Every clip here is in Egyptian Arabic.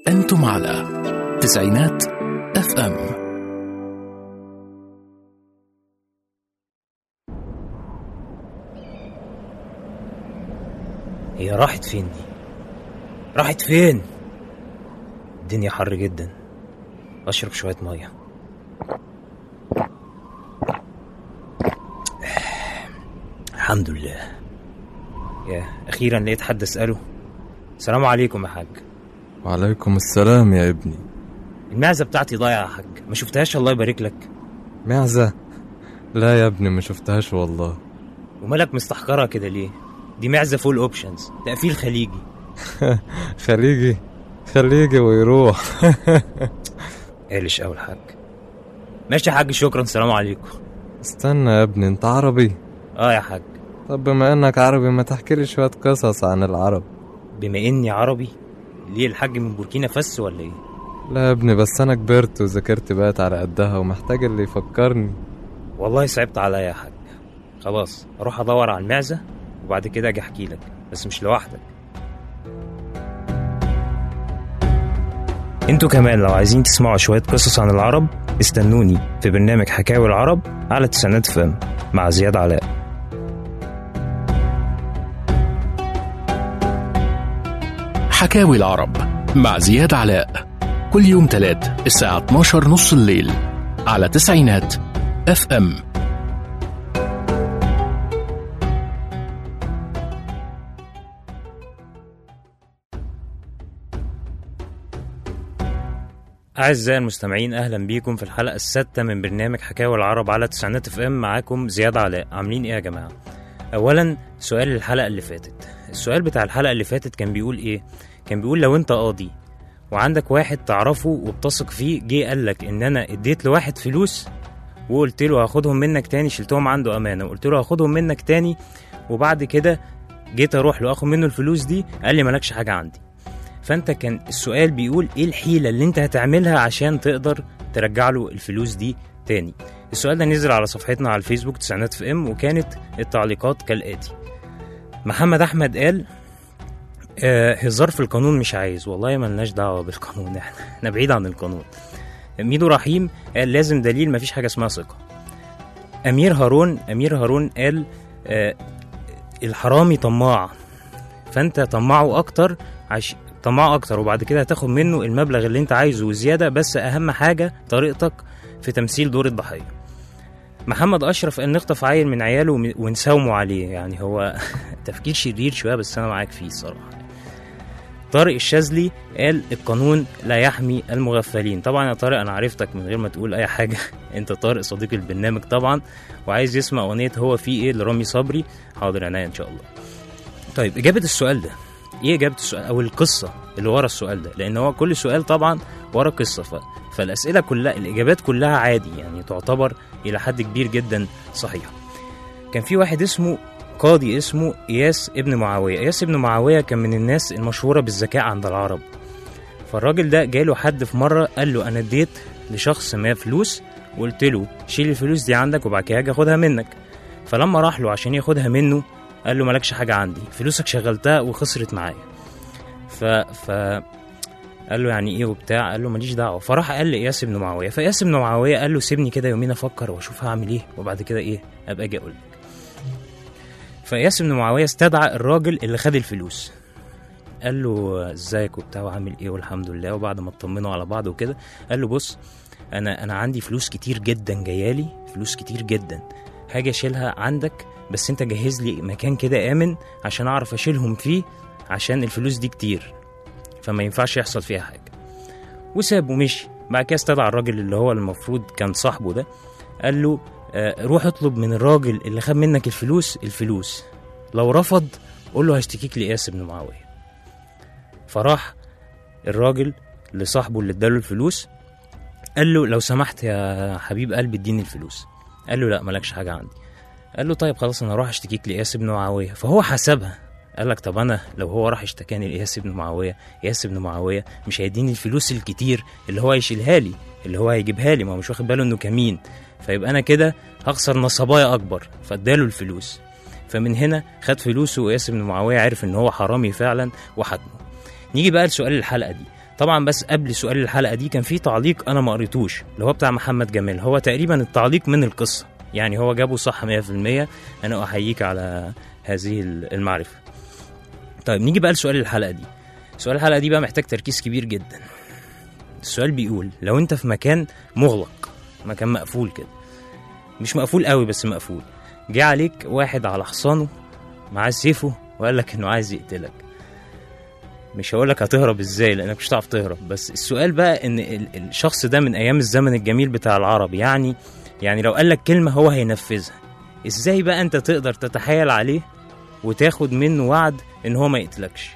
أنتم على تسعينات اف ام هي راحت فين دي راحت فين الدنيا حر جدا اشرب شويه ميه الحمد لله يا اخيرا لقيت حد اساله السلام عليكم يا حاج وعليكم السلام يا ابني المعزه بتاعتي ضايعه يا حاج ما شفتهاش الله يبارك لك معزة لا يا ابني ما شفتهاش والله ومالك مستحقرها كده ليه دي معزه فول اوبشنز تقفيل خليجي خليجي خليجي ويروح قالش قوي الحاج ماشي يا حاج شكرا سلام عليكم استنى يا ابني انت عربي اه يا حاج طب بما انك عربي ما تحكي لي شوية قصص عن العرب بما اني عربي ليه الحاج من بوركينا فس ولا ايه لا يا ابني بس انا كبرت وذاكرتي بقت على قدها ومحتاج اللي يفكرني والله صعبت عليا يا حاج خلاص اروح ادور على المعزه وبعد كده اجي احكي لك بس مش لوحدك انتوا كمان لو عايزين تسمعوا شويه قصص عن العرب استنوني في برنامج حكاوي العرب على تسعينات فم مع زياد علاء حكاوي العرب مع زياد علاء كل يوم تلات الساعة 12 نص الليل على تسعينات اف ام أعزائي المستمعين أهلا بيكم في الحلقة السادسة من برنامج حكاوي العرب على تسعينات اف ام معاكم زياد علاء عاملين إيه يا جماعة؟ أولا سؤال الحلقة اللي فاتت السؤال بتاع الحلقة اللي فاتت كان بيقول إيه؟ كان بيقول لو أنت قاضي وعندك واحد تعرفه وبتثق فيه جه قال لك إن أنا اديت لواحد فلوس وقلت له هاخدهم منك تاني شلتهم عنده أمانة وقلت له هاخدهم منك تاني وبعد كده جيت أروح له آخد منه الفلوس دي قال لي مالكش حاجة عندي فانت كان السؤال بيقول ايه الحيله اللي انت هتعملها عشان تقدر ترجع له الفلوس دي تاني السؤال ده نزل على صفحتنا على الفيسبوك تسعينات في ام وكانت التعليقات كالاتي محمد احمد قال آه هزار في القانون مش عايز والله ملناش دعوه بالقانون احنا احنا بعيد عن القانون ميدو رحيم قال لازم دليل مفيش حاجه اسمها ثقه امير هارون امير هارون قال آه الحرامي طماع فانت طمعه اكتر عش... طمعه اكتر وبعد كده هتاخد منه المبلغ اللي انت عايزه وزياده بس اهم حاجه طريقتك في تمثيل دور الضحيه محمد اشرف ان نخطف عيل من عياله ون- ونساومه عليه يعني هو تفكير شرير شويه بس انا معاك فيه الصراحه طارق الشاذلي قال القانون لا يحمي المغفلين طبعا يا طارق انا عرفتك من غير ما تقول اي حاجه انت طارق صديق البرنامج طبعا وعايز يسمع اغنيه هو في ايه لرامي صبري حاضر عينيا ان شاء الله طيب اجابه السؤال ده ايه اجابه السؤال او القصه اللي ورا السؤال ده لان هو كل سؤال طبعا ورا قصه ف... فالاسئله كلها الاجابات كلها عادي يعني تعتبر الى حد كبير جدا صحيحه كان في واحد اسمه قاضي اسمه اياس ابن معاويه اياس ابن معاويه كان من الناس المشهوره بالذكاء عند العرب فالراجل ده جاله حد في مره قال له انا اديت لشخص ما فلوس وقلت له شيل الفلوس دي عندك وبعد كده هاجي اخدها منك فلما راح له عشان ياخدها منه قال له مالكش حاجه عندي فلوسك شغلتها وخسرت معايا ف ف قال له يعني ايه وبتاع قال له ماليش دعوه فراح قال لاياس بن معاويه فاياس بن معاويه قال له سيبني كده يومين افكر واشوف هعمل ايه وبعد كده ايه ابقى اجي اقول لك فاياس بن معاويه استدعى الراجل اللي خد الفلوس قال له ازيك وبتاع وعامل ايه والحمد لله وبعد ما اطمنوا على بعض وكده قال له بص انا انا عندي فلوس كتير جدا جايالي فلوس كتير جدا هاجي اشيلها عندك بس انت جهز لي مكان كده امن عشان اعرف اشيلهم فيه عشان الفلوس دي كتير فما ينفعش يحصل فيها حاجه وساب ومشي بعد كده استدعى الراجل اللي هو المفروض كان صاحبه ده قال له آه، روح اطلب من الراجل اللي خد منك الفلوس الفلوس لو رفض قول له هشتكيك لإياس بن معاوية فراح الراجل لصاحبه اللي اداله الفلوس قال له لو سمحت يا حبيب قلبي اديني الفلوس قال له لا مالكش حاجة عندي قال له طيب خلاص انا اروح اشتكيك لإياس بن معاوية فهو حسبها قال لك طب انا لو هو راح اشتكاني لإياس بن معاوية إياس بن معاوية مش هيديني الفلوس الكتير اللي هو هيشيلها لي اللي هو هيجيبها لي ما هو مش واخد باله انه كمين فيبقى انا كده هخسر نصبايا اكبر فاداله الفلوس فمن هنا خد فلوسه وإياس بن معاوية عرف ان هو حرامي فعلا وحكمه نيجي بقى لسؤال الحلقة دي طبعا بس قبل سؤال الحلقه دي كان في تعليق انا ما قريتوش اللي هو بتاع محمد جمال هو تقريبا التعليق من القصه يعني هو جابه صح 100% انا احييك على هذه المعرفه طيب نيجي بقى لسؤال الحلقه دي سؤال الحلقه دي بقى محتاج تركيز كبير جدا السؤال بيقول لو انت في مكان مغلق مكان مقفول كده مش مقفول قوي بس مقفول جه عليك واحد على حصانه معاه سيفه وقال لك انه عايز يقتلك مش هقول لك هتهرب ازاي لانك مش هتعرف تهرب بس السؤال بقى ان ال- الشخص ده من ايام الزمن الجميل بتاع العرب يعني يعني لو قال لك كلمه هو هينفذها ازاي بقى انت تقدر تتحايل عليه وتاخد منه وعد ان هو ما يقتلكش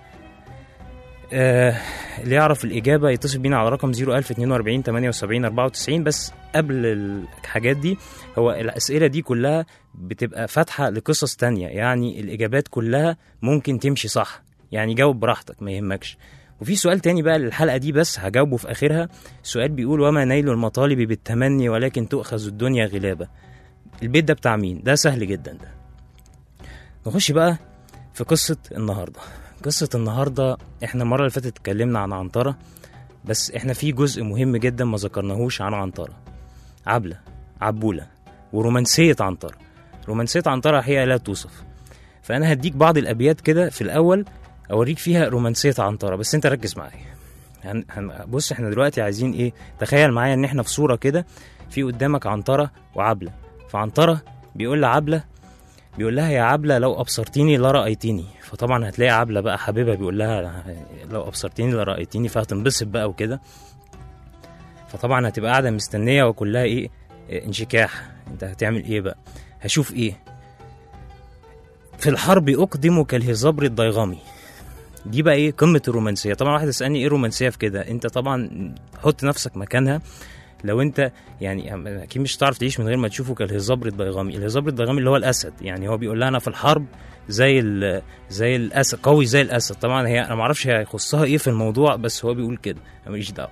آه اللي يعرف الإجابة يتصل بينا على رقم 01042 78 94 بس قبل الحاجات دي هو الأسئلة دي كلها بتبقى فاتحة لقصص تانية يعني الإجابات كلها ممكن تمشي صح يعني جاوب براحتك ما يهمكش وفي سؤال تاني بقى للحلقة دي بس هجاوبه في آخرها سؤال بيقول وما نيل المطالب بالتمني ولكن تؤخذ الدنيا غلابة البيت ده بتاع مين؟ ده سهل جدا ده نخش بقى في قصة النهاردة قصة النهاردة احنا المرة اللي فاتت اتكلمنا عن عنترة بس احنا في جزء مهم جدا ما ذكرناهوش عن عنترة عبلة عبولة ورومانسية عنترة رومانسية عنترة هي لا توصف فأنا هديك بعض الأبيات كده في الأول أوريك فيها رومانسية عنترة بس أنت ركز معايا هن... هن... بص احنا دلوقتي عايزين ايه تخيل معايا ان احنا في صورة كده في قدامك عنترة وعبلة فعنترة بيقول لعبلة بيقول لها يا عبلة لو أبصرتيني لرأيتيني فطبعا هتلاقي عبلة بقى حبيبها بيقول لها لو أبصرتيني لرأيتيني فهتنبسط بقى وكده فطبعا هتبقى قاعدة مستنية وكلها إيه إيه، انشكاح أنت هتعمل إيه بقى هشوف إيه في الحرب أقدم كالهزبر الضيغمي دي بقى ايه قمه الرومانسيه طبعا واحد يسالني ايه الرومانسيه في كده انت طبعا حط نفسك مكانها لو انت يعني اكيد مش هتعرف تعيش من غير ما تشوفه كالهزبر الضيغمي الهزبر الضيغمي اللي هو الاسد يعني هو بيقول لها انا في الحرب زي ال زي الاسد قوي زي الاسد طبعا هي انا ما اعرفش هي هيخصها ايه في الموضوع بس هو بيقول كده أنا ماليش دعوه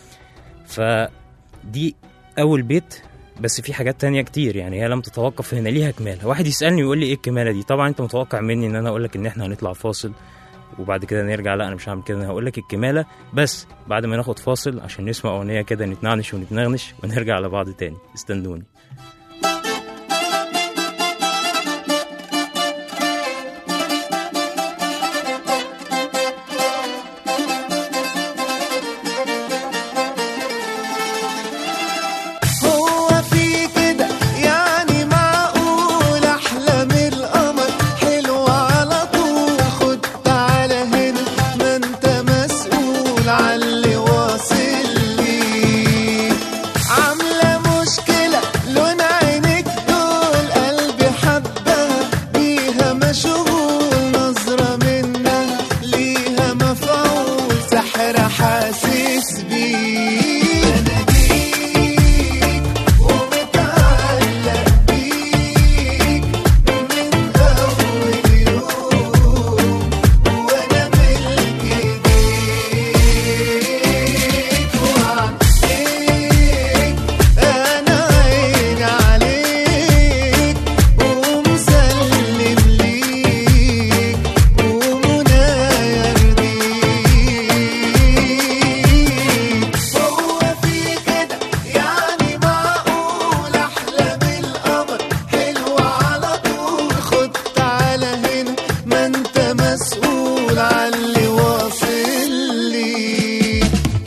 فدي اول بيت بس في حاجات تانية كتير يعني هي لم تتوقف هنا ليها كمالة واحد يسألني ويقول لي ايه الكمالة دي طبعا انت متوقع مني ان انا اقول لك ان احنا هنطلع فاصل وبعد كده نرجع لا انا مش هعمل كده انا هقول لك الكمالة بس بعد ما ناخد فاصل عشان نسمع اغنية كده نتنعنش ونتنغنش ونرجع لبعض تاني استنوني هو في كده يعني معقول احلام القمر حلوة على طول خد تعالى هنا ما انت مسؤول عاللي واصل لي عاملة مشكلة لون عينك دول قلبي حبها بيها مشغول نظرة منها ليها مفعول سحر حاسس بيه انا بيك ومتعلق بيك من أول يوم وأنا ملك إيديك وعليك أنا عيني عليك ومسلم ليك ومنايا يرضيك هو في كده يعني معقول احلام القمر حلوة على طول خد تعالى هنا ما انت مسؤول عاللي واصل لي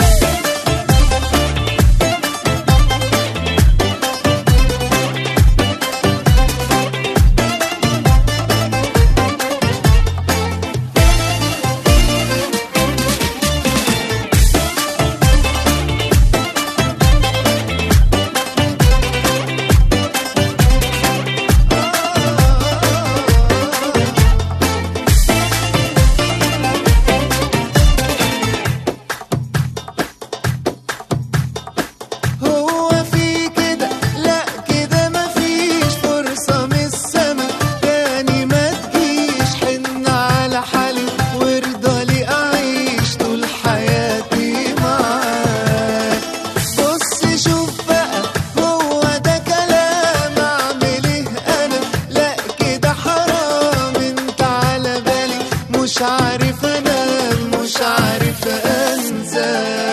هو في كده لا كده مفيش فرصة من السما تاني ما تجيش حن على حالي وارضى لي أعيش طول حياتي معاك بص شوف بقى هو ده كلام أعمل إيه أنا لا كده حرام أنت على بالي مش عارف أنام مش مش عارف انسى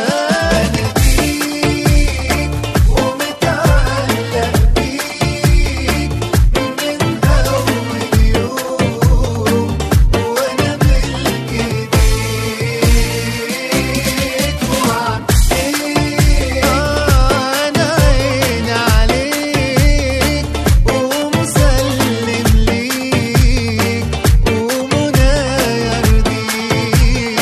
بناديك ومتعلق بيك من اول يوم وانا ملك ايديك وعديك انا عيني عليك ومسلم ليك ومنايا يرضيك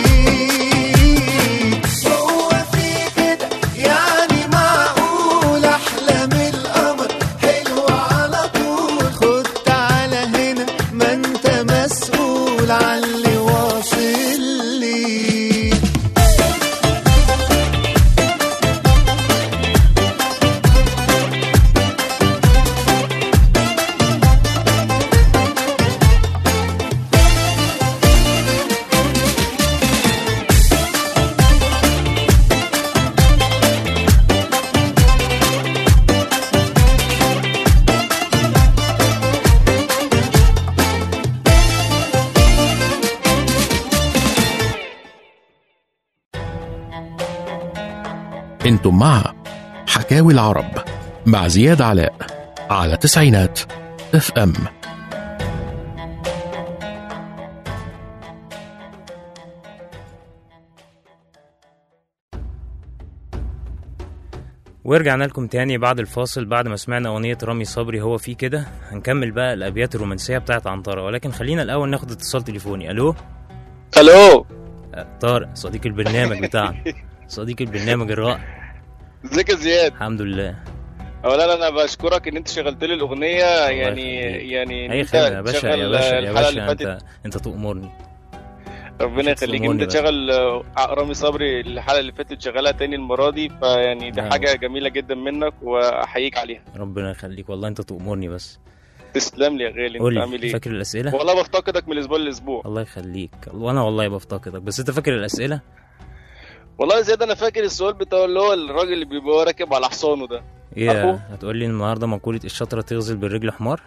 هو في كده يعني معقول احلام القمر حلو على طول خد تعالى هنا ما انت مسؤول عن اللي واصل لي انتم مع حكاوي العرب مع زياد علاء على تسعينات اف ام ورجعنا لكم تاني بعد الفاصل بعد ما سمعنا أغنية رامي صبري هو في كده هنكمل بقى الأبيات الرومانسية بتاعت عنترة ولكن خلينا الأول ناخد اتصال تليفوني ألو الو آه، طارق صديق البرنامج بتاعنا صديق البرنامج الرائع ازيك يا زياد الحمد لله اولا انا بشكرك ان انت شغلت لي الاغنيه يعني يخليك. يعني إن أي انت خدمة يا باشا يا تشغل باشا يا الحلقه باشا اللي فاتت أنت أنت تؤمرني ربنا مش يخليك هتظلموني انت بس. تشغل آه، رامي صبري الحلقه اللي فاتت شغالها تاني المره دي فيعني دي نعم. حاجه جميله جدا منك واحييك عليها ربنا يخليك والله أنت تؤمرني بس تسلم لي يا غالي قول انت عامل لي ايه فاكر الأسئلة والله بفتقدك من الاسبوع للاسبوع الله يخليك وأنا والله بفتقدك بس أنت فاكر الأسئلة والله يا زياد انا فاكر السؤال بتاع اللي هو الراجل اللي بيبقى راكب على حصانه ده إيه عارفه؟ هتقول لي النهاردة مقولة الشطرة تغزل بالرجل حمار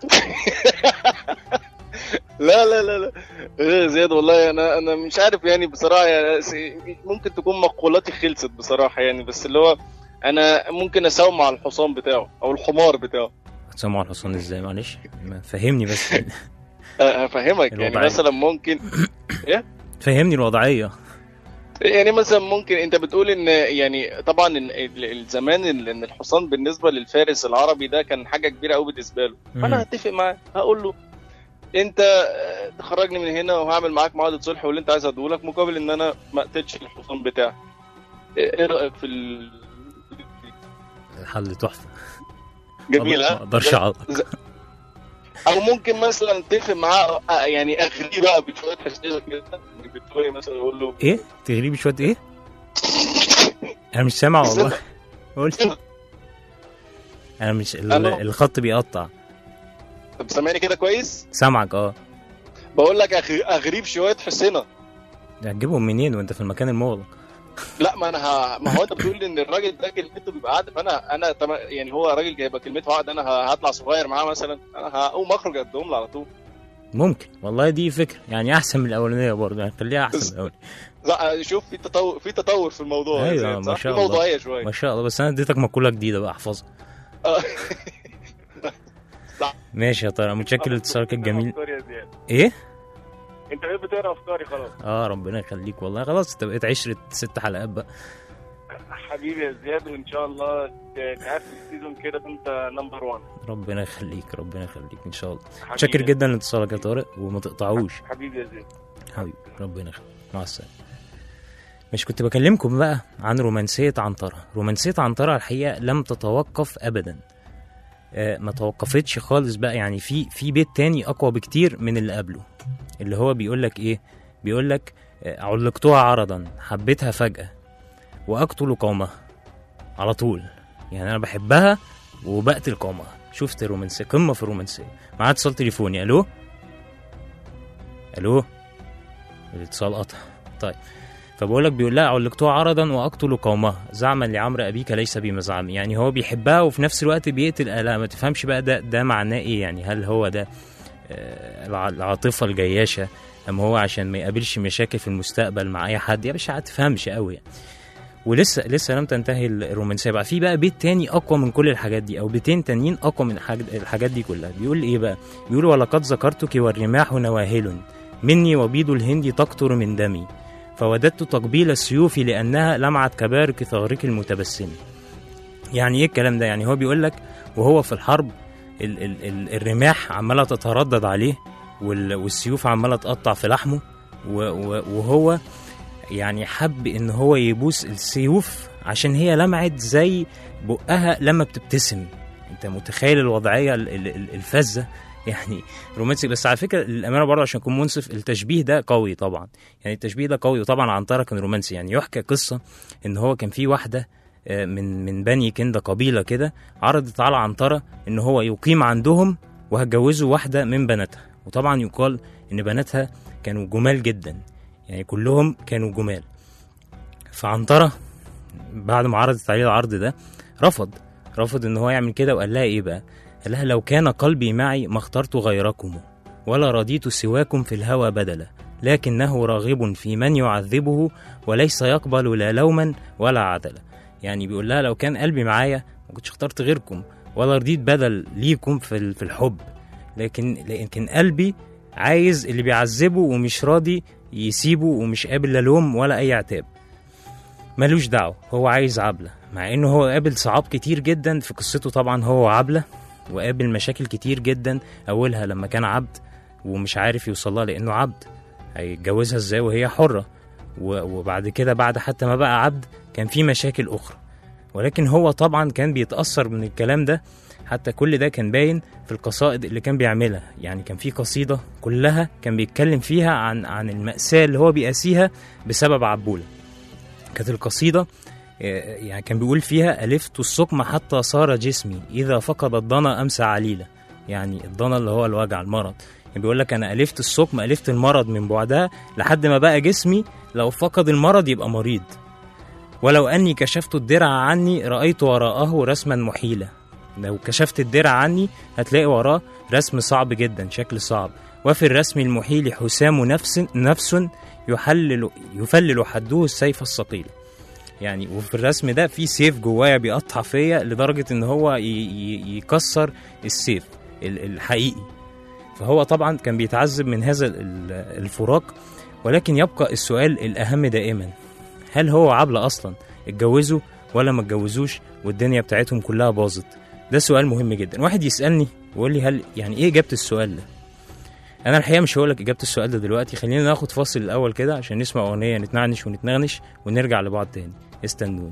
لا لا لا لا إيه يا زياد والله انا انا مش عارف يعني بصراحه يعني س- ممكن تكون مقولاتي خلصت بصراحه يعني بس اللي هو انا ممكن اساوم مع الحصان بتاعه او الحمار بتاعه هتسمعوا الحصان ازاي معلش ما- فهمني بس أه، هفهمك يعني الوضعية. مثلا ممكن فهمني الوضعية يعني مثلا ممكن انت بتقول ان يعني طبعا إن ال- ال- زمان ال- ان الحصان بالنسبه للفارس العربي ده كان حاجه كبيره قوي بالنسبه له مم. فانا هتفق معاه هقول له انت آه، تخرجني من هنا وهعمل معاك معاهده صلح واللي انت عايز اديه لك مقابل ان انا ما اقتلش الحصان بتاعي ايه إيه رايك في ال... الحل تحفة جميل ما ها اقدرش اعوض او ممكن مثلا اتفق معاه آه، يعني اغريه بقى بشويه حساسيه كده بتقولي مثلا اقول له ايه تغريبي شوية ايه انا مش سامع والله قول انا مش ال- ألو. الخط بيقطع طب سامعني كده كويس سامعك اه بقول لك أغ- اغريه بشويه حسنه هتجيبهم منين وانت في المكان المغلق لا ما انا ه... ما هو انت بتقول لي ان الراجل ده كلمته بيبقى عقد فانا انا تم... يعني هو راجل هيبقى كلمته عقد انا ه- هطلع صغير معاه مثلا انا هقوم اخرج ادهم له على طول ممكن والله دي فكرة يعني احسن من الاولانية برضه يعني خليها احسن من الاولانية لا، شوف في تطور في تطور في الموضوع أيوة، يا زياد، ما صح؟ شاء في الله. موضوعيه شويه ما شاء الله بس انا اديتك مقولة جديدة بقى احفظها آه. ماشي يا طارق متشكر لاتصالك الجميل أفكاري يا زياد. ايه انت بقيت بتقرا افكاري خلاص اه ربنا يخليك والله خلاص انت بقيت عشرة ست حلقات بقى حبيبي يا زياد وان شاء الله ت- تقفل السيزون كده انت نمبر 1 ربنا يخليك ربنا يخليك ان شاء الله متشكر جدا لاتصالك يا طارق وما تقطعوش حبيبي يا زياد حبيبي ربنا يخليك مع السلامه مش كنت بكلمكم بقى عن رومانسية عنترة رومانسية عنترة الحقيقة لم تتوقف أبدا آه، ما توقفتش خالص بقى يعني في في بيت تاني أقوى بكتير من اللي قبله اللي هو بيقول لك إيه بيقول لك آه، علقتها عرضا حبيتها فجأة وأقتل قومها على طول يعني أنا بحبها وبقتل قومها شفت الرومانسية قمة في الرومانسية معايا اتصال تليفوني ألو ألو الاتصال قطع طيب فبقول لك بيقول لها علقتها عرضا واقتل قومها زعما لعمرو ابيك ليس بمزعم يعني هو بيحبها وفي نفس الوقت بيقتل اهلها ما تفهمش بقى ده ده معناه ايه يعني هل هو ده آه، الع- العاطفه الجياشه اما هو عشان ما يقابلش مشاكل في المستقبل مع اي حد يا باشا هتفهمش قوي يعني ولسه لسه لم تنتهي الرومانسيه بقى في بقى بيت تاني اقوى من كل الحاجات دي او بيتين تانيين اقوى من الحاج- الحاجات دي كلها بيقول ايه بقى بيقول ولقد ذكرتك والرماح نواهل مني وبيض الهند تقطر من دمي فوددت تقبيل السيوف لانها لمعت كبارك ثغرك المتبسم يعني ايه الكلام ده يعني هو بيقول لك وهو في الحرب ال ال ال الرماح عماله تتردد عليه وال والسيوف عماله تقطع في لحمه و و وهو يعني حب ان هو يبوس السيوف عشان هي لمعت زي بقها لما بتبتسم انت متخيل الوضعيه ال- ال- ال- الفذه يعني رومانسي بس على فكره للامانه برضه عشان اكون منصف التشبيه ده قوي طبعا يعني التشبيه ده قوي وطبعا عنتره كان رومانسي يعني يحكى قصه ان هو كان في واحده آه، من من بني كندا قبيله كده عرضت على عنتره ان هو يقيم عندهم وهتجوزه واحده من بناتها وطبعا يقال ان بناتها كانوا جمال جدا يعني كلهم كانوا جمال فعنترة بعد ما عرضت عليه العرض ده رفض رفض ان هو يعمل كده وقال لها ايه بقى قال لها لو كان قلبي معي ما اخترت غيركم ولا رضيت سواكم في الهوى بدلا لكنه راغب في من يعذبه وليس يقبل لا لوما ولا عدلا يعني بيقول لها لو كان قلبي معايا ما كنتش اخترت غيركم ولا رضيت بدل ليكم في ال- في الحب لكن لكن قلبي عايز اللي بيعذبه ومش راضي يسيبه ومش قابل لا لوم ولا اي عتاب ملوش دعوه هو عايز عبله مع انه هو قابل صعاب كتير جدا في قصته طبعا هو عبله وقابل مشاكل كتير جدا اولها لما كان عبد ومش عارف يوصلها لانه عبد هيتجوزها ازاي وهي حره و- وبعد كده بعد حتى ما بقى عبد كان في مشاكل اخرى ولكن هو طبعا كان بيتاثر من الكلام ده حتى كل ده كان باين في القصائد اللي كان بيعملها يعني كان في قصيده كلها كان بيتكلم فيها عن عن المأساة اللي هو بيقاسيها بسبب عبولة كانت القصيدة آه، يعني كان بيقول فيها ألفت السقم حتى صار جسمي إذا فقد الضنا أمسى عليلة يعني الضنا اللي هو الوجع المرض يعني بيقول لك أنا ألفت السقم ألفت المرض من بعدها لحد ما بقى جسمي لو فقد المرض يبقى مريض ولو أني كشفت الدرع عني رأيت وراءه رسما محيلا لو كشفت الدرع عني هتلاقي وراه رسم صعب جدا شكل صعب وفي الرسم المحيل حسام نفس نفس يحلل يفلل حده السيف الثقيل يعني وفي الرسم ده في سيف جوايا بيقطع فيا لدرجة ان هو ي- ي- يكسر السيف ال- الحقيقي فهو طبعا كان بيتعذب من هذا ال- الفراق ولكن يبقى السؤال الأهم دائما هل هو عبلة أصلا اتجوزوا ولا ما اتجوزوش والدنيا بتاعتهم كلها باظت ده سؤال مهم جدا واحد يسألني ويقول لي هل يعني ايه إجابة السؤال ده انا الحقيقه مش هقول لك اجابه السؤال ده دلوقتي خلينا ناخد فاصل الاول كده عشان نسمع اغنيه نتنعنش ونتنغنش ونرجع لبعض تاني استنوني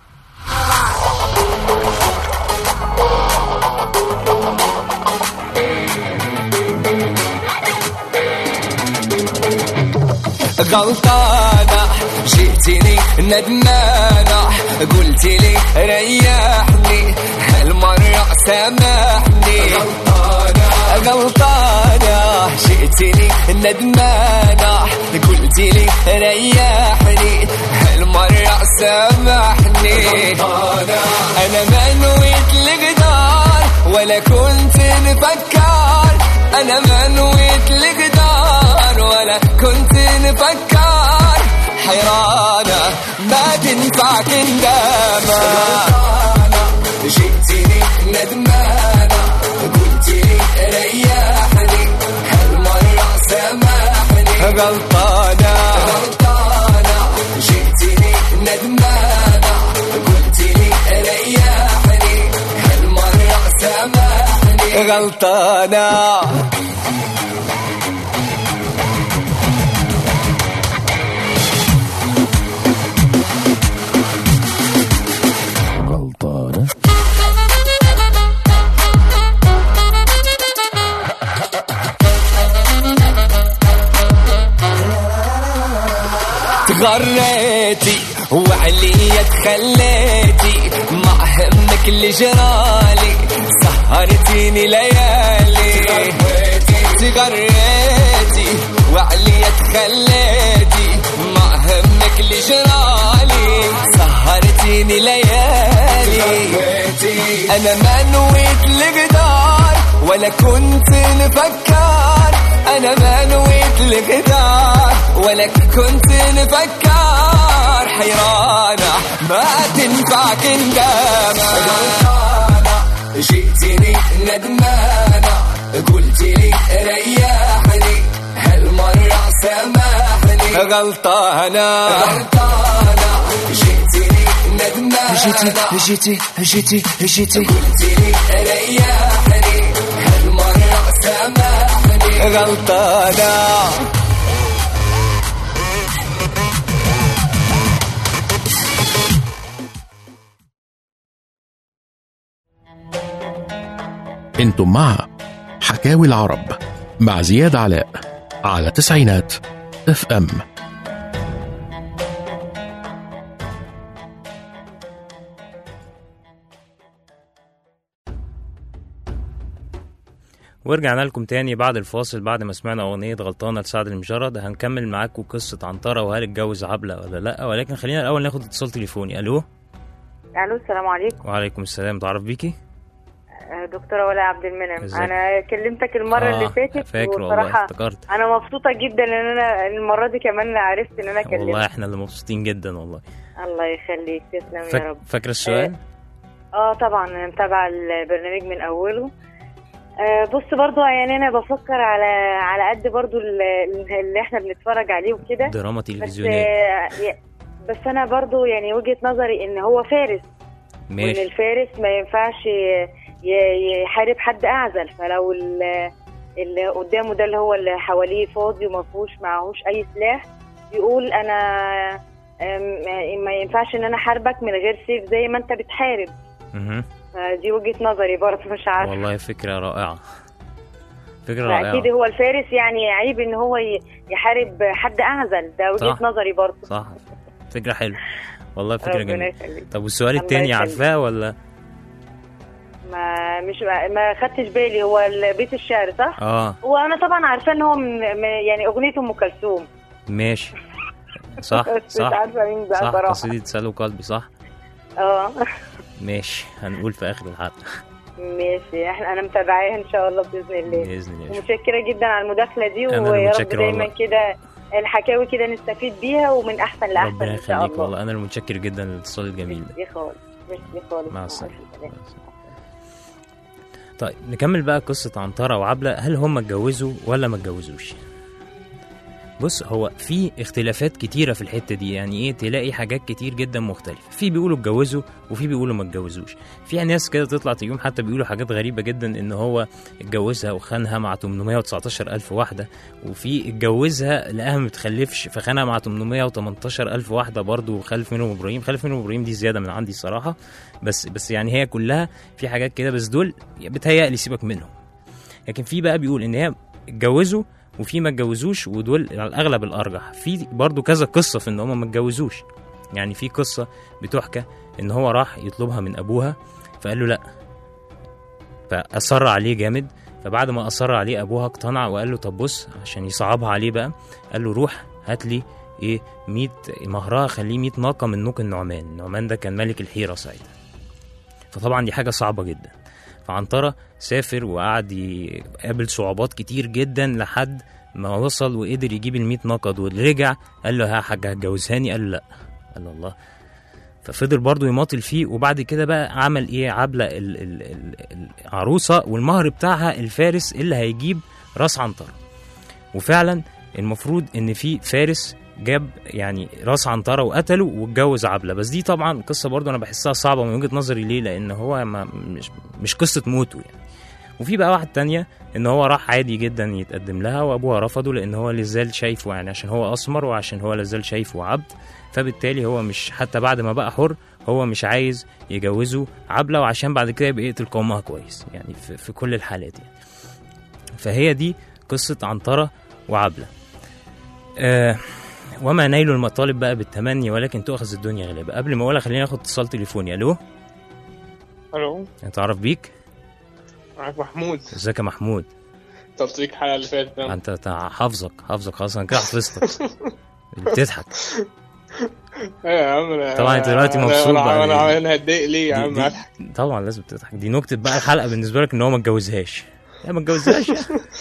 غلطانة جئتني ندمانة قلت لي ريحني هالمرة سامحني غلطانة غلطانة جئتني ندمانة قلت لي ريحني هالمرة سامحني أنا ما نويت الغدار ولا كنت نفكر أنا ما نويت الغدار ولا كنت نفكر حيرانة ما تنفع كندامة جئتني ندمانة قلت لي ريحني هالمرة سامحني غلطانة غلطانة جئتني ندمانة قلت لي ريحني هالمرة سامحني غلطانة تغريتي وعليا تخليتي ما همك اللي جرالي سهرتيني ليالي تغريتي وعليا تخليتي ما همك اللي جرالي سهرتيني ليالي انا ما نويت الغدار ولا كنت نفكر انا ما نويت الغدار ولك كنت نفكر حيرانة ما تنفع كندامة غلطانة جئتني ندمانة قلت لي ريحني هالمرة سامحني غلطانة غلطانة جئتني ندمانة جيتي جيتي جيتي جيتي قلت لي ريحني هالمرة سامحني غلطانة انتم مع حكاوي العرب مع زياد علاء على تسعينات اف ام ورجعنا لكم تاني بعد الفاصل بعد ما سمعنا أغنية غلطانة لسعد المجرد هنكمل معاكم قصة عنترة وهل اتجوز عبلة ولا لأ ولكن خلينا الأول ناخد اتصال تليفوني ألو الو السلام عليكم وعليكم السلام تعرف بيكي آه، دكتوره ولاء عبد المنعم ازيك؟ انا كلمتك المره آه، اللي فاتت فاكر والله وصراحه افتكرت انا مبسوطه جدا ان انا المره دي كمان عرفت ان انا والله كلمت احنا اللي مبسوطين جدا والله الله يخليك تسلم يا فاك... رب فاكرة السؤال؟ اه طبعا انا متابعه البرنامج من اوله آه بص برضو يعني انا بفكر على على قد برضو ال- اللي احنا بنتفرج عليه وكده دراما بس تلفزيونية آه ي- بس انا برضو يعني وجهه نظري ان هو فارس وان ماشي الفارس ما ينفعش ي- ي- يحارب حد اعزل فلو ال- اللي قدامه ده اللي هو اللي حواليه فاضي وما فيهوش معهوش اي سلاح يقول انا أم- ما ينفعش ان انا احاربك من غير سيف زي ما انت بتحارب مهم. فدي وجهه نظري برضه مش عارفه والله فكرة رائعة فكرة رائعة فاكيد هو الفارس يعني عيب ان هو ي- يحارب حد اعزل ده وجهه صح. نظري برضه صح فكرة حلوة والله فكرة ربنا جميلة يخليك طب والسؤال الله التاني يخليك. عارفاه ولا؟ ما مش ما خدتش بالي هو بيت الشعر صح؟ اه هو انا طبعا عارفه ان هو من من- يعني اغنيه ام كلثوم ماشي صح بس مش صح عارفه مين ده صح صراحه قصيدة سلو قلبي صح اه ماشي هنقول في آخر الحلقة ماشي احنا انا متابعاها ان شاء الله باذن الله بإذن الله ومتشكره جدا على المداخله دي أنا اللي ويا رب متشكر دايما والله. كده الحكاوي كده نستفيد بيها ومن احسن لاحسن ربنا ان شاء يخليك الله والله أنا اللي متشكر جدا للاتصال الجميل ده دي خالص مش دي خالص مع السلامة. السلامه طيب نكمل بقى قصة عنترة وعبلة هل هم اتجوزوا ولا ما اتجوزوش بص هو في اختلافات كتيرة في الحتة دي يعني ايه تلاقي حاجات كتير جدا مختلفة في بيقولوا اتجوزوا وفي بيقولوا ما اتجوزوش في ناس كده تطلع تجيهم حتى بيقولوا حاجات غريبة جدا ان هو اتجوزها وخانها مع 819 ألف واحدة وفي اتجوزها لقاها ما بتخلفش فخانها مع 818 ألف واحدة برضه وخلف منهم إبراهيم خلف منهم إبراهيم دي زيادة من عندي صراحة بس بس يعني هي كلها في حاجات كده بس دول بتهيألي سيبك منهم لكن في بقى بيقول ان هي اتجوزوا وفي ما اتجوزوش ودول على الاغلب الارجح في برضو كذا قصه في ان هم ما اتجوزوش يعني في قصه بتحكى ان هو راح يطلبها من ابوها فقال له لا فاصر عليه جامد فبعد ما اصر عليه ابوها اقتنع وقال له طب بص عشان يصعبها عليه بقى قال له روح هات لي ايه 100 مهرها خليه 100 ناقه من نوق النعمان النعمان ده كان ملك الحيره ساعتها فطبعا دي حاجه صعبه جدا فعنترة سافر وقعد يقابل صعوبات كتير جدا لحد ما وصل وقدر يجيب ال 100 ناقة دول رجع قال له ها حاج هتجوزهاني قال له لا قال له الله ففضل برضه يماطل فيه وبعد كده بقى عمل ايه عبلة ال- ال- ال- العروسة والمهر بتاعها الفارس اللي هيجيب راس عنترة وفعلا المفروض ان في فارس جاب يعني راس عنترة وقتله واتجوز عبلة بس دي طبعا قصة برضه انا بحسها صعبة من وجهة نظري ليه لان هو ما مش مش قصة موته يعني وفي بقى واحد تانية ان هو راح عادي جدا يتقدم لها وابوها رفضه لان هو لازال شايفه يعني عشان هو اسمر وعشان هو لازال شايفه عبد فبالتالي هو مش حتى بعد ما بقى حر هو مش عايز يجوزه عبلة وعشان بعد كده يبقى يقتل قومها كويس يعني في, في كل الحالات يعني فهي دي قصة عنترة وعبلة آه وما نيل المطالب بقى بالتمني ولكن تؤخذ الدنيا غالبا قبل ما اقولها خلينا ناخد اتصال تليفوني الو الو تعرف بيك معاك محمود ازيك يا محمود تصديق الحلقه اللي فاتت ده. انت أنت حافظك حافظك خلاص انا كده حفظتك بتضحك ايه يا عم أنا- طبعا أنت دلوقتي أنا- مبسوط انا بقى. انا انا هتضايق ليه يا دي- عم دي- اضحك طبعا لازم تضحك دي نكتة بقى الحلقة بالنسبة لك ان هو ما اتجوزهاش لا ما اتجوزهاش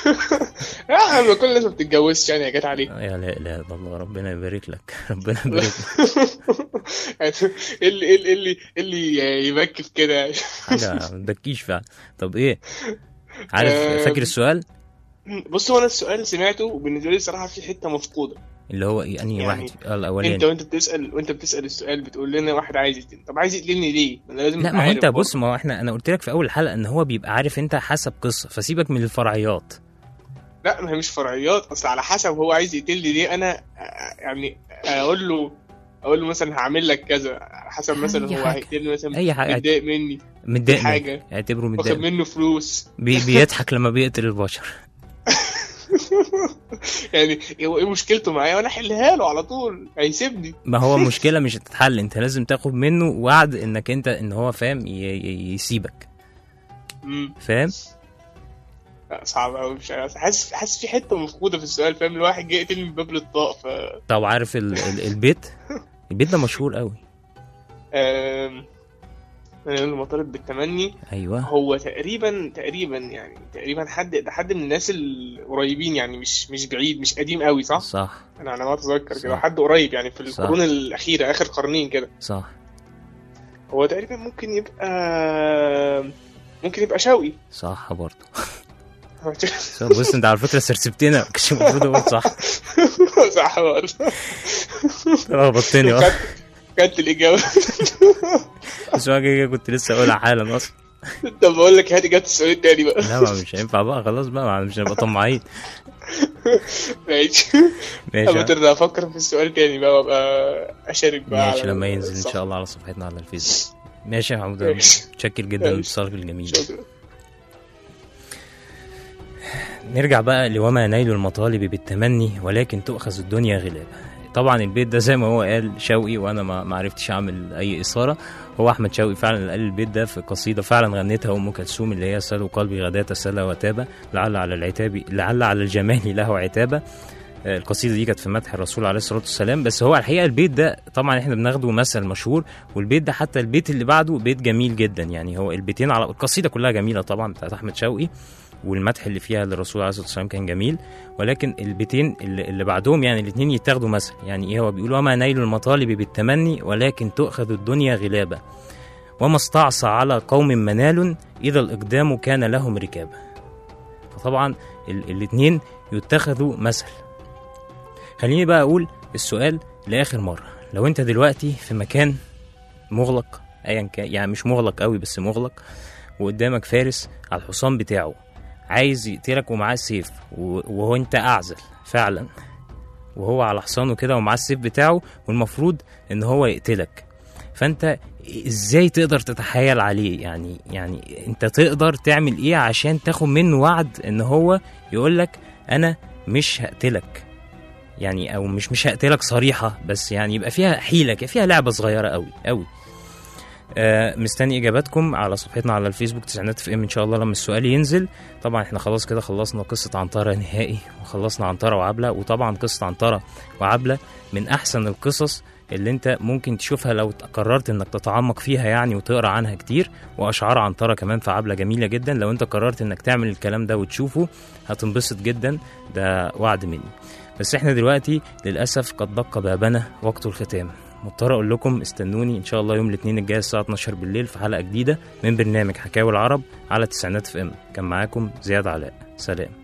يا عم كل الناس ما بتتجوزش يعني يا جت عليك يا لا اله الا الله ربنا يبارك لك ربنا يبارك لك ايه اللي ايه اللي إيه اللي إيه اللي يبكي في كده حاجه ما تبكيش فعلا طب ايه عارف آه، فاكر السؤال بص هو انا السؤال سمعته وبالنسبه لي الصراحه في حته مفقوده اللي هو ايه انهي يعني واحد آه، انت الاولاني وانت بتسال وانت بتسال السؤال بتقول لنا واحد عايز يقتلني طب عايز يقتلني ليه؟ ما انا لازم لا أبقى ما هو عارف انت برضه. بص ما هو احنا انا قلت لك في اول حلقه ان هو بيبقى عارف انت حسب قصه فسيبك من الفرعيات لا ما هي مش فرعيات اصل على حسب هو عايز يقتلني ليه انا آه، يعني اقول له اقول له مثلا هعمل لك كذا على حسب مثلا أي هو حاجة. هيقتلني مثلا اي حاجه متضايق مني متضايق منك. حاجة. اعتبره واخد متضايق منه فلوس بي بيضحك لما بيقتل البشر يعني هو ايه مشكلته معايا وانا احلها له على طول هيسيبني ما هو مشكله مش هتتحل انت لازم تاخد منه وعد انك انت ان هو فاهم ي- ي- يسيبك مم. فاهم لا، صعب قوي مش عارف حاسس حاسس في حته مفقوده في السؤال فاهم الواحد جه يقتلني من باب الاطلاق ف طب عارف ال ال البيت البيت ده مشهور قوي آم، انا اقول له مطالب بالتمني ايوه هو تقريبا تقريبا يعني تقريبا حد ده حد من الناس القريبين يعني مش مش بعيد مش قديم قوي صح؟ صح انا على ما اتذكر كده صح. حد قريب يعني في صح. القرون الاخيره اخر قرنين كده صح هو تقريبا ممكن يبقى ممكن يبقى شوقي صح برضه صح، بص انت على فكره سرسبتنا ما كانش المفروض اقول صح صح برضه لخبطتني اه كانت الاجابه بس هو كده كده كنت لسه اقولها حالا اصلا طب بقول لك هات اجابه السؤال التاني بقى لا ما مش هينفع بقى خلاص بقى ما مش هنبقى طماعين ماشي ماشي اما ترجع افكر في السؤال تاني بقى وابقى اشارك بقى ماشي على لما ينزل ان الصفحة. شاء الله على صفحتنا على الفيسبوك ماشي يا محمود ماشي. متشكر جدا ماشي. لاتصالك الجميل شكرا نرجع بقى لوما نيل المطالب بالتمني ولكن تؤخذ الدنيا غلابة طبعا البيت ده زي ما هو قال شوقي وانا ما ما عرفتش اعمل اي اثاره هو احمد شوقي فعلا اللي قال البيت ده في قصيده فعلا غنتها ام كلثوم اللي هي سلوا قلبي غداة سلا وتابة لعل على العتاب لعل على الجمال له عتابة آه، القصيده دي كانت في مدح الرسول عليه الصلاه والسلام بس هو الحقيقه البيت ده طبعا احنا بناخده مثل مشهور والبيت ده حتى البيت اللي بعده بيت جميل جدا يعني هو البيتين على القصيده كلها جميله طبعا بتاعت احمد شوقي والمدح اللي فيها للرسول عليه الصلاه والسلام كان جميل ولكن البيتين اللي, اللي بعدهم يعني الاثنين يتاخدوا مثل يعني ايه هو بيقول وما نيل المطالب بالتمني ولكن تؤخذ الدنيا غلابه وما استعصى على قوم منال اذا الاقدام كان لهم ركابه فطبعا الاثنين يتخذوا مثل خليني بقى اقول السؤال لاخر مره لو انت دلوقتي في مكان مغلق ايا كان يعني مش مغلق قوي بس مغلق وقدامك فارس على الحصان بتاعه عايز يقتلك ومعاه السيف و- وهو انت اعزل فعلا وهو على حصانه كده ومعاه السيف بتاعه والمفروض ان هو يقتلك فانت ازاي تقدر تتحايل عليه يعني يعني انت تقدر تعمل ايه عشان تاخد منه وعد ان هو يقولك انا مش هقتلك يعني او مش مش هقتلك صريحه بس يعني يبقى فيها حيله كده، فيها لعبه صغيره قوي قوي آه مستني اجاباتكم على صفحتنا على الفيسبوك تسعينات في ام ان شاء الله لما السؤال ينزل طبعا احنا خلاص كده خلصنا قصه عنتره نهائي وخلصنا عنتره وعبله وطبعا قصه عنتره وعبله من احسن القصص اللي انت ممكن تشوفها لو قررت انك تتعمق فيها يعني وتقرا عنها كتير واشعار عنتره كمان في عبله جميله جدا لو انت قررت انك تعمل الكلام ده وتشوفه هتنبسط جدا ده وعد مني بس احنا دلوقتي للاسف قد دق بابنا وقت الختام مضطر اقول لكم استنوني ان شاء الله يوم الاثنين الجاي الساعه 12 بالليل في حلقه جديده من برنامج حكاوي العرب على تسعينات في ام كان معاكم زياد علاء سلام